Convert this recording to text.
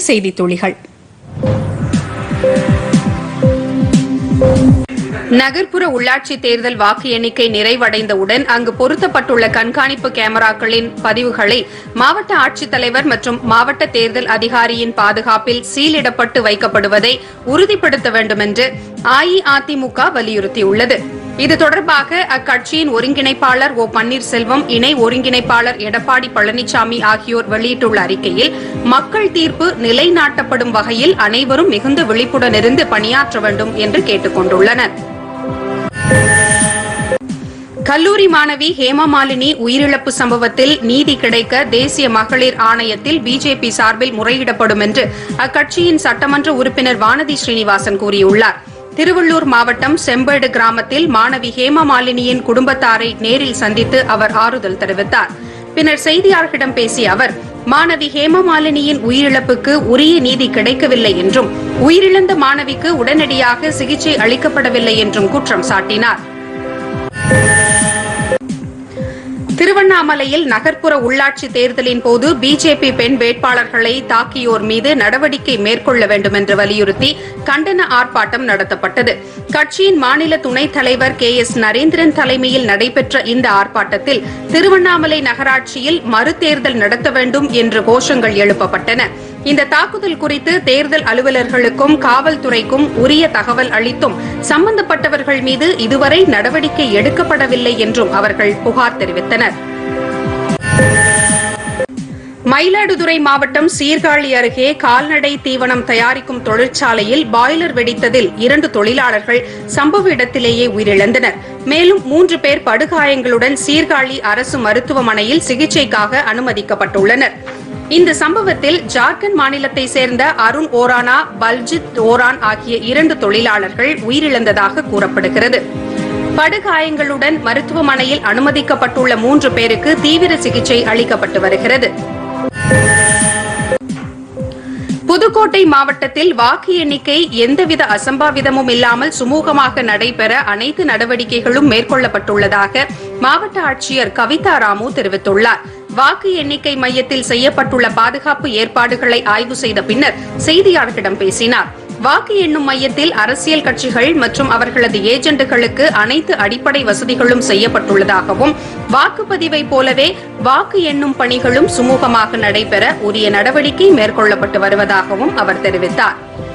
செய்தி துளிகள் நகர்ப்புற உள்ளாட்சி தேர்தல் வாக்கு எண்ணிக்கை நிறைவடைந்தவுடன் அங்கு பொருத்தப்பட்டுள்ள கண்காணிப்பு கேமராக்களின் பதிவுகளை மாவட்ட ஆட்சித்தலைவர் மற்றும் மாவட்ட தேர்தல் அதிகாரியின் பாதுகாப்பில் சீலிடப்பட்டு வைக்கப்படுவதை உறுதிப்படுத்த வேண்டும் என்று அஇஅதிமுக வலியுறுத்தியுள்ளது இது தொடர்பாக அக்கட்சியின் ஒருங்கிணைப்பாளர் ஓ பன்னீர்செல்வம் இணை ஒருங்கிணைப்பாளர் எடப்பாடி பழனிசாமி ஆகியோர் வெளியிட்டுள்ள அறிக்கையில் மக்கள் தீர்ப்பு நிலைநாட்டப்படும் வகையில் அனைவரும் மிகுந்த விழிப்புடன் இருந்து பணியாற்ற வேண்டும் என்று கேட்டுக் கொண்டுள்ளனர் கல்லூரி மாணவி ஹேமமாலினி உயிரிழப்பு சம்பவத்தில் நீதி கிடைக்க தேசிய மகளிர் ஆணையத்தில் பிஜேபி சார்பில் முறையிடப்படும் என்று அக்கட்சியின் சட்டமன்ற உறுப்பினர் வானதி ஸ்ரீனிவாசன் கூறியுள்ளார் திருவள்ளூர் மாவட்டம் செம்பேடு கிராமத்தில் மாணவி ஹேமமாலினியின் குடும்பத்தாரை நேரில் சந்தித்து அவர் ஆறுதல் தெரிவித்தார் பின்னர் செய்தியாளர்களிடம் பேசிய அவர் மாணவி ஹேமமாலினியின் உயிரிழப்புக்கு உரிய நீதி கிடைக்கவில்லை என்றும் உயிரிழந்த மாணவிக்கு உடனடியாக சிகிச்சை அளிக்கப்படவில்லை என்றும் குற்றம் சாட்டினார் திருவண்ணாமலையில் நகர்ப்புற உள்ளாட்சி தேர்தலின் போது பிஜேபி பெண் வேட்பாளர்களை தாக்கியோர் மீது நடவடிக்கை மேற்கொள்ள வேண்டும் என்று வலியுறுத்தி கண்டன ஆர்ப்பாட்டம் நடத்தப்பட்டது கட்சியின் மாநில துணைத் தலைவர் கே எஸ் நரேந்திரன் தலைமையில் நடைபெற்ற இந்த ஆர்ப்பாட்டத்தில் திருவண்ணாமலை நகராட்சியில் மறுதேர்தல் நடத்த வேண்டும் என்று கோஷங்கள் எழுப்பப்பட்டன இந்த தாக்குதல் குறித்து தேர்தல் அலுவலர்களுக்கும் காவல்துறைக்கும் உரிய தகவல் அளித்தும் சம்பந்தப்பட்டவர்கள் மீது இதுவரை நடவடிக்கை எடுக்கப்படவில்லை என்றும் அவர்கள் புகார் தெரிவித்தனர் மயிலாடுதுறை மாவட்டம் சீர்காழி அருகே கால்நடை தீவனம் தயாரிக்கும் தொழிற்சாலையில் பாய்லர் வெடித்ததில் இரண்டு தொழிலாளர்கள் சம்பவ இடத்திலேயே உயிரிழந்தனர் மேலும் மூன்று பேர் படுகாயங்களுடன் சீர்காழி அரசு மருத்துவமனையில் சிகிச்சைக்காக அனுமதிக்கப்பட்டுள்ளனர் இந்த சம்பவத்தில் ஜார்க்கண்ட் மாநிலத்தை சேர்ந்த அருண் ஓரானா பல்ஜித் ஓரான் ஆகிய இரண்டு தொழிலாளர்கள் உயிரிழந்ததாக கூறப்படுகிறது படுகாயங்களுடன் மருத்துவமனையில் அனுமதிக்கப்பட்டுள்ள மூன்று பேருக்கு தீவிர சிகிச்சை அளிக்கப்பட்டு வருகிறது புதுக்கோட்டை மாவட்டத்தில் வாக்கு எண்ணிக்கை எந்தவித அசம்பாவிதமும் இல்லாமல் சுமூகமாக நடைபெற அனைத்து நடவடிக்கைகளும் மேற்கொள்ளப்பட்டுள்ளதாக மாவட்ட ஆட்சியர் கவிதா ராமு தெரிவித்துள்ளார் வாக்கு எண்ணிக்கை மையத்தில் செய்யப்பட்டுள்ள பாதுகாப்பு ஏற்பாடுகளை ஆய்வு செய்த பின்னர் செய்தியாளர்களிடம் பேசினார் வாக்கு எண்ணும் மையத்தில் அரசியல் கட்சிகள் மற்றும் அவர்களது ஏஜென்ட்டுகளுக்கு அனைத்து அடிப்படை வசதிகளும் செய்யப்பட்டுள்ளதாகவும் வாக்குப்பதிவை போலவே வாக்கு எண்ணும் பணிகளும் சுமூகமாக நடைபெற உரிய நடவடிக்கை மேற்கொள்ளப்பட்டு வருவதாகவும் அவர் தெரிவித்தார்